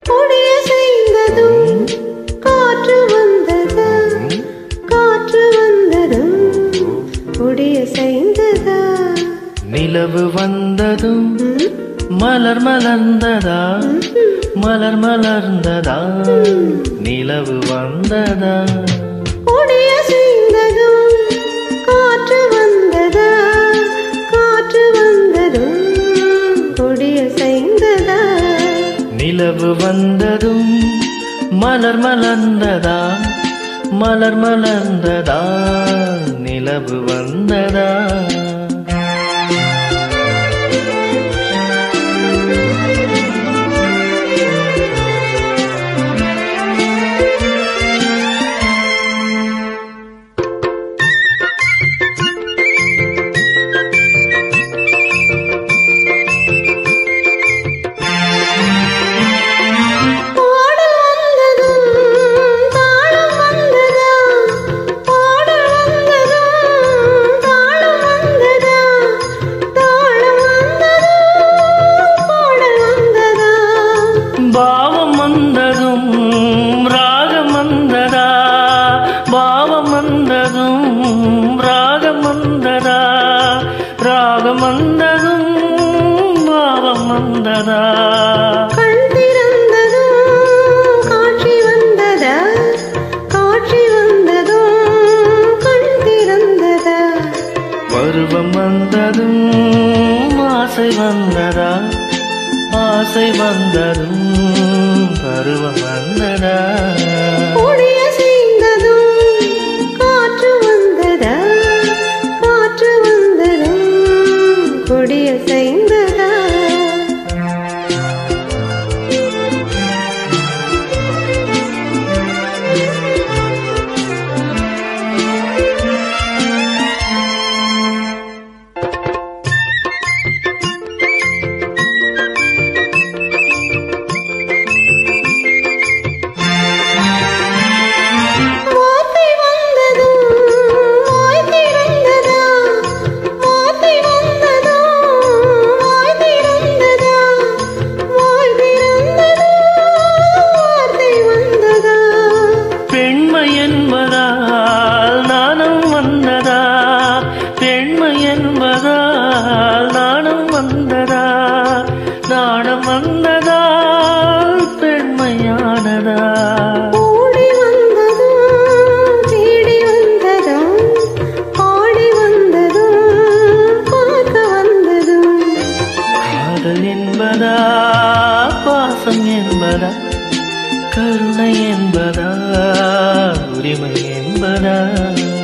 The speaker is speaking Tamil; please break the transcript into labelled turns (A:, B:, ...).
A: கொடிய செய்ததும் காற்று வந்ததா காற்று வந்ததும் கொடிய செய்ததா
B: நிலவு வந்ததும் மலர் மலர்ந்ததா மலர் மலர்ந்ததா நிலவு வந்ததா
A: கொடிய செய்ததும் காற்று வந்ததா காற்று வந்ததும் கொடிய செய்ததா
B: நிலவு வந்ததும் மலர் மலர்ந்ததா மலர் மலர்ந்ததா நிலவு வந்ததா
A: பாடல் வந்ததும் தாளம் வந்ததா பாடல் வந்ததும் தாளம் வந்ததா தாளம் வந்ததும் பாடல் வந்ததா
B: பாவம் வந்ததும் ராகம் வந்ததா பாவம் வந்ததும் ராகம் வந்ததா ராகம் வந்ததும் பாவம் வந்ததா
A: கண் திறந்ததும் காட்சி வந்ததா காட்சி வந்ததும் கண் திறந்ததா
B: பருவம் வந்ததும் ஆசை வந்ததா ஆசை வந்ததும் பருவம் வந்ததா
A: கொடிய செய்ததும் காற்று வந்ததா காற்று வந்ததும் கொடிய செய்ததா வார்த்தை வந்ததும் வாய் திறந்ததா வார்த்தை வந்ததும் வாய் திறந்ததா வாய் திறந்ததும் வார்த்தை வந்ததா
B: பெண்மை என்பதால் நாணம் வந்ததா பெண்மை என்பதால் நாணம் வந்ததா நாணம் வந்ததால் பெண்மையானதா
A: ஓடி வந்ததும் தேடி வந்ததும் ஆடி வந்ததும் பார்க்க வந்ததும்
B: காதல் என்பதா பாசம் என்பதா கருணை என்பதா உரிமை என்பதா